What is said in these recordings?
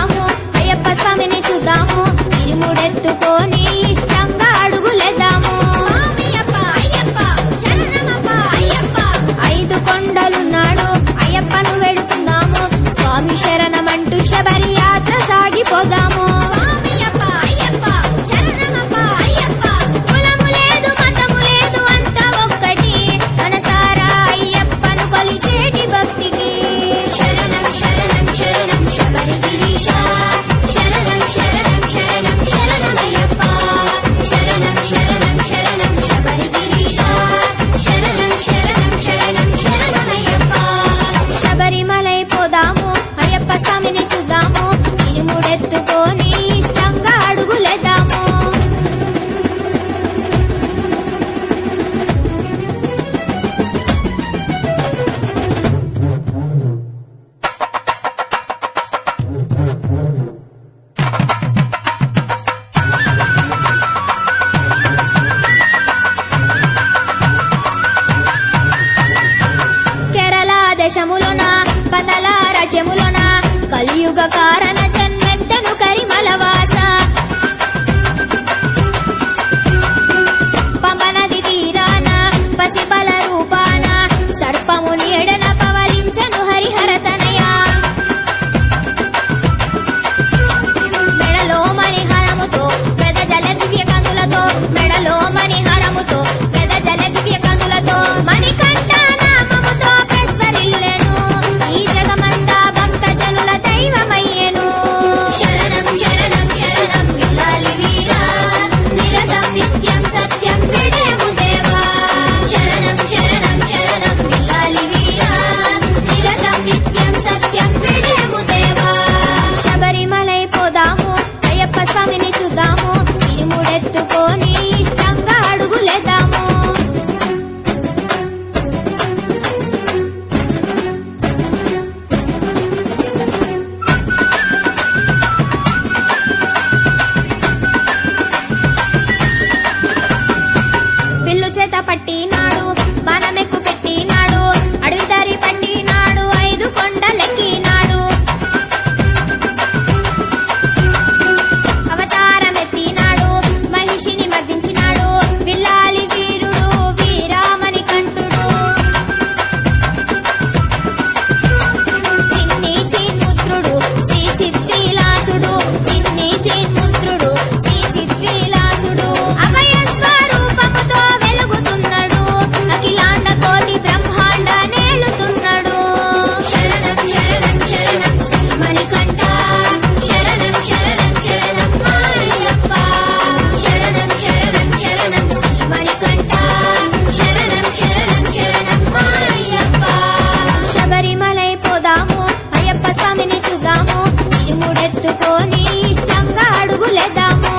పోదాము అయ్యప్ప స్వామిని చూద్దాము ఇరుముడెత్తుకొని ఇష్టంగా అడుగులేద్దాము స్వామి అప్ప అయ్యప్ప శరణమప్ప అయ్యప్ప ఐదు కొండలున్నాడు అయ్యప్పను వెడుకుందాము స్వామి శరణమంటూ శబరి యాత్ర సాగిపోదాము స్వామి అప్ప అయ్యప్ప శరణమప్ప అయ్యప్ప కులము లేదు మతము లేదు అంతా ఒక్కటి మనసారా అయ్యప్పను కొలిచేటి భక్తికి శరణం శరణం శరణం శబరి గిరీశ శరణం శరణం శరణం శరణమయ్యప్ప శరణం శరణం శరణం శబరి గిరీశ శరణం శరణం శరణం శరణమయ్యప్ప శబరిమలై పోదాము అయ్యప్ప స్వామిని చూద్దాము ఇరుముడెత్తుకొని ఇష్టంగా అడుగులేద్దాము కేరళ దేశములోన పతల రాజ్యములోన కలియుగ కారణ జన్మెత్తను కరిమలవాస పమనది తీరాన పసిబల రూపాన సర్పముని ఎడన పవలించను హరిహర తనయ మెడలో మణిహారముతో పెద జల దివ్య కందులతో మెడలో మణిహారముతో పెద జల దివ్య కందులతో మణికంఠ నామముతో ప్రజ్వరిల్లెను ఈ జగమంతా భక్త జనుల దైవమయ్యెను శరణం శరణం శరణం విల్లాలి వీరా నిరతం నిత్యం సత్యం విడయము దేవా శరణం శరణం శరణం విల్లాలి వీరా నిరతం నిత్యం సత్యం విడయము దేవా శబరిమలై పోదాము అయ్యప్ప స్వామిని చూద్దాము ఇరుముడెత్తుకొని ఇష్టంగా అడుగులేద్దాము బిల్లు చేత పట్టినాడు బాణమెక్కు పెట్టినాడు అడవి దారి పట్టినాడు ఐదు కొండలెక్కినాడు అవతారమెత్తినాడు మహిషిని మర్దించినాడు విల్లాలి వీరుడు వీరామణి కంఠుడు చిన్ని చిన్ముద్రుడు శ్రీ చిద్విలాసుడు చిన్ని చిన్ముద్రుడు శ్రీ చిద్విలాసుడు అభయ స్వరూపముతో వెలుగుతున్నాడు అఖిలాండ కోటి బ్రహ్మాండ నేలుతున్నాడు శరణం శరణం శరణం శ్రీమణికంఠ శరణం శరణం శరణం అయ్యప్ప శరణం శరణం శరణం శ్రీమణికంఠ శరణం శరణం శరణం అయ్యప్ప శబరిమలై పోదాము అయ్యప్ప స్వామిని చూద్దాము ఇరుముడెత్తుకొని ఇష్టంగా అడుగులేద్దాము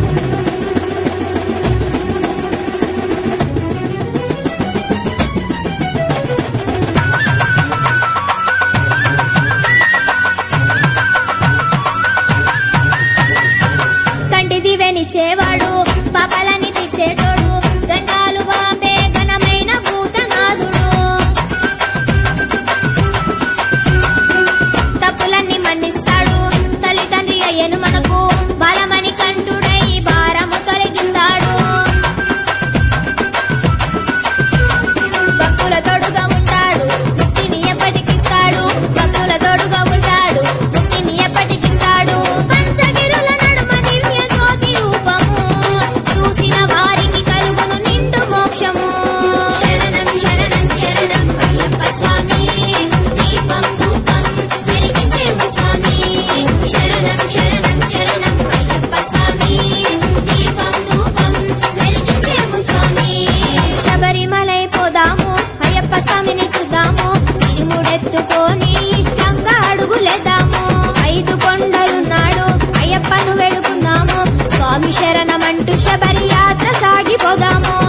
కంటి దివెనిచ్చేవాడు పాపలని తీర్చేటోడు గండాలు బాపే ఘనమైన భూతనాథుడు తప్పులన్నీ మన్నిస్తాడు తల్లిదండ్రి అయ్యను మనకు బాలమణి కంఠుడై భారము తొలగిస్తాడు భక్తుల తోడుగా ఉంటాడు ముక్తిని ఎప్పటికిస్తాడు భక్తుల తోడుగా ఉంటాడు ముక్తిని ఎప్పటికిస్తాడు పంచగిరుల నడుమ దివ్య జ్యోతి రూపము చూసిన వారికి కలుగును నిండు మోక్షము శరణం శరణం శరణం అయ్యప్ప స్వామి దీపం ధూపం వెలిగించేము స్వామి శరణం శరణం శరణం అయ్యప్ప స్వామి దీపం ధూపం వెలిగించేము స్వామి శబరిమలై పోదాము అయ్యప్ప స్వామిని చూద్దాము ఇరుముడెత్తుకొని ఇష్టంగా అడుగులేద్దాము ఐదు కొండలున్నాడు అయ్యప్పను వెడుకుందాము స్వామి శరణమంటూ శబరి యాత్ర సాగిపోదాము